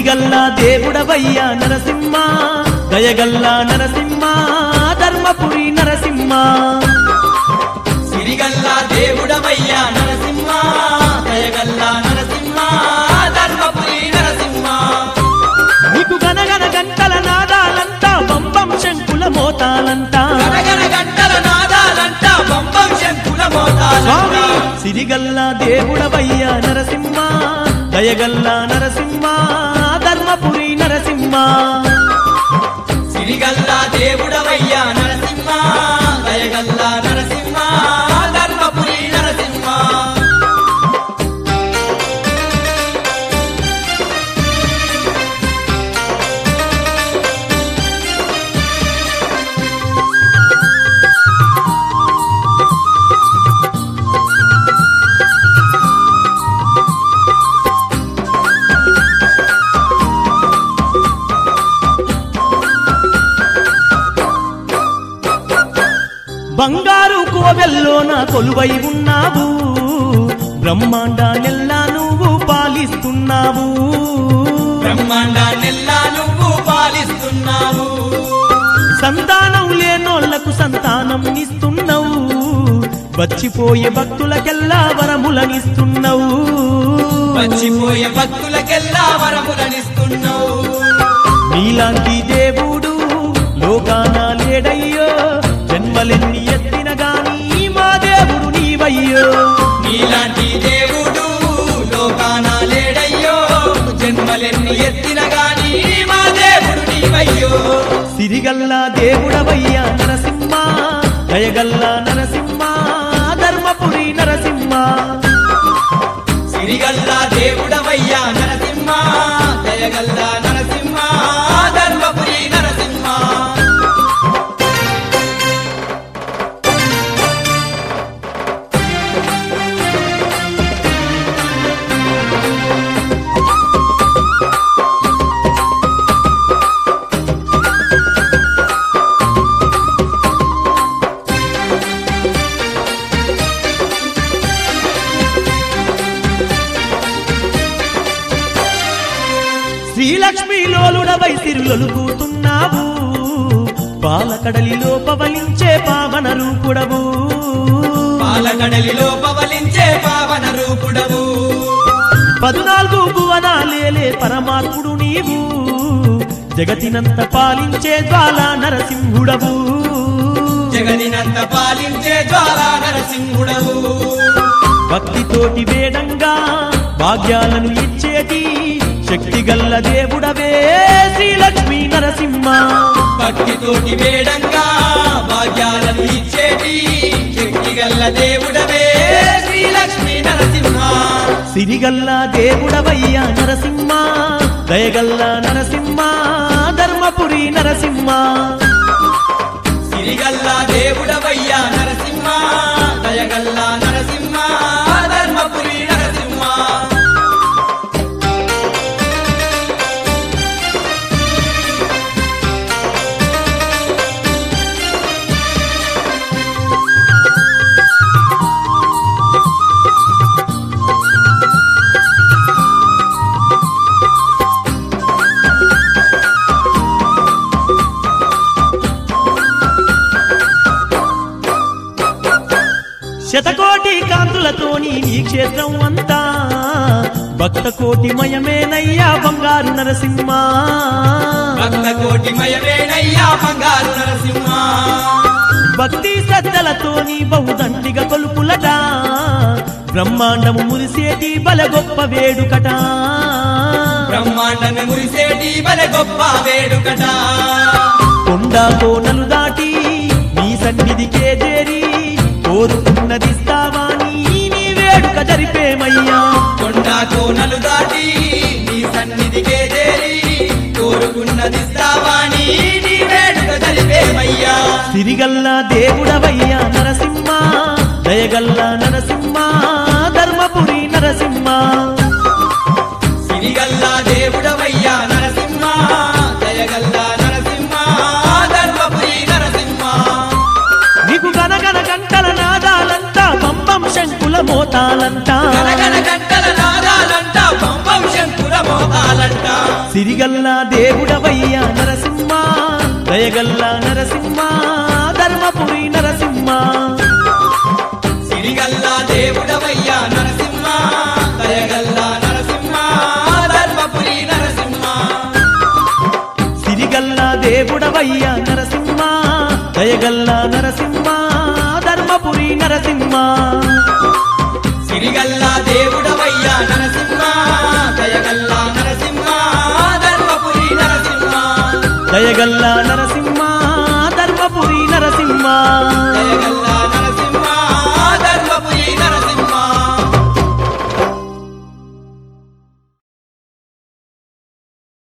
సిరిగల్లా దేవుడవయ్యా నరసింహ దయగల్లా నరసింహ ధర్మపురి నరసింహ సిరిగల్లా దేవుడవయ్యా నరసింహ దయగల్లా నరసింహ ధర్మపురి నరసింహ నీకు గనగన గంటల నాదాలంతా బంబం శంకుల మోతాలంతా గనగన గంటల నాదాలంట పంపం శంకుల స్వామి మోతాలంట సిరిగల్లా దేవుడవయ్యా నరసింహ దయగల్లా నరసింహ ధర్మపురి నరసింహ సిరిగల్లా దేవుడవయ్యా నరసింహ దయగల్లా నరసింహ ధర్మపురి నరసింహ బంగారు కోవెల్లోన కొలువై ఉన్నావు బ్రహ్మాండానెల్లా నువ్వు పాలిస్తున్నావు బ్రహ్మాండాన్నెల్లా నువ్వు పాలిస్తున్నావు సంతానం లేనోళ్లకు సంతానం ఇస్తున్నావు వచ్చిపోయే భక్తులకెల్లా వరములనిస్తున్నావు వచ్చిపోయే భక్తులకెల్లా వరములనిస్తున్నావు నీలాంటి దేవుడు లోకాన లేడయ్యో జన్మలెన్ని ఎత్తిన గాని మా దేవుడు నీవయ్యో నీలాంటి దేవుడు లోకాన లేడయ్యో జన్మలెన్ని ఎత్తిన గాని మా దేవుడు నీవయ్యో సిరిగల్లా దేవుడవయ్యా నరసింహ దయగల్లా నరసింహ ధర్మపురి నరసింహ సిరిగల్లా దేవుడవయ్యా నరసింహ దయగల్లా నరసింహ ధర్మపురి నరసింహ శ్రీలక్ష్మి లోలుడవై సిరులొలుకుతున్నావు పాలకడలిలో పవలించే పావన రూపుడవు పాలకడలిలో పవలించే పావన రూపుడవు పద్నాలుగు భువనాలేలే పరమాత్ముడు నీవు జగతినంత పాలించే జ్వాల నరసింహుడవు జగదినంత పాలించే జ్వాలా నరసింహుడవు భక్తితోటి వేడంగా భాగ్యాలను ఇచ్చేటి శక్తిగల్ల దేవుడవే శ్రీలక్ష్మీ నరసింహ భక్తితోటి వేడంగా భాగ్యాలను ఇచ్చేటి శక్తిగల్ల దేవుడవే శ్రీలక్ష్మీ నరసింహ సిరిగల్ల దేవుడవయ్యా నరసింహ దయగల్ల నరసింహ ధర్మపురి నరసింహ సిరిగల్లా దేవుడవయ్యా నరసింహ దయగల్లా నరసింహ ధర్మపురి నరసింహ శతకోటి కాంతులతోని నీ క్షేత్రం అంతా భక్త కోటి మయమేనయ్యా బంగారు నరసింహ భక్త కోటి మయమేనయ్యా బంగారు నరసింహ భక్తి శ్రద్ధలతోని బహుదండిగా కొలుపులట బ్రహ్మాండము మురిసేటి బల గొప్ప వేడుకట బ్రహ్మాండను మురిసేటి బల గొప్ప వేడుకట కొండ కోనలు దాటి నీ సన్నిధికే చేరి కోరుకున్నదిస్తావా నీ నీ వేడుక జరిపేమయ్యా కొండ కోనలు దాటి నీ సన్నిధికే చేరి కోరుకున్నది శ్రావాణి నీ వేడుక జరిపేమయ్యా సిరిగల్ల దేవుడవయ్యా నరసింహ దయగల్ల నరసింహ ధర్మపురి నరసింహ సిరిగల్లా దేవుడవయ్యా నరసింహ దయగల్లా నరసింహ ధర్మపురి నరసింహ నీకు గనగన గంటల నాదాలంతా పంపం శంకుల మోతాలంతా గనగన గంటల నాదాలంట పంపం శంకుల మోతాలంట సిరిగల్లా దేవుడవయ్యా నరసింహ దయగల్లా నరసింహ ధర్మపురి నరసింహ సిరిగల్లా దేవుడవయ్యా నరసింహ దయగల్లా నరసింహ ధర్మపురి నరసింహ సిరిగల్లా దేవుడవయ్యా నరసింహ దయగల్లా నరసింహ ధర్మపురి నరసింహ సిరిగల్లా దేవుడవయ్యా నరసింహ దయగల్లా నరసింహ ధర్మపురి నరసింహ దయగల్లా నరసింహ ధర్మపురి నరసింహ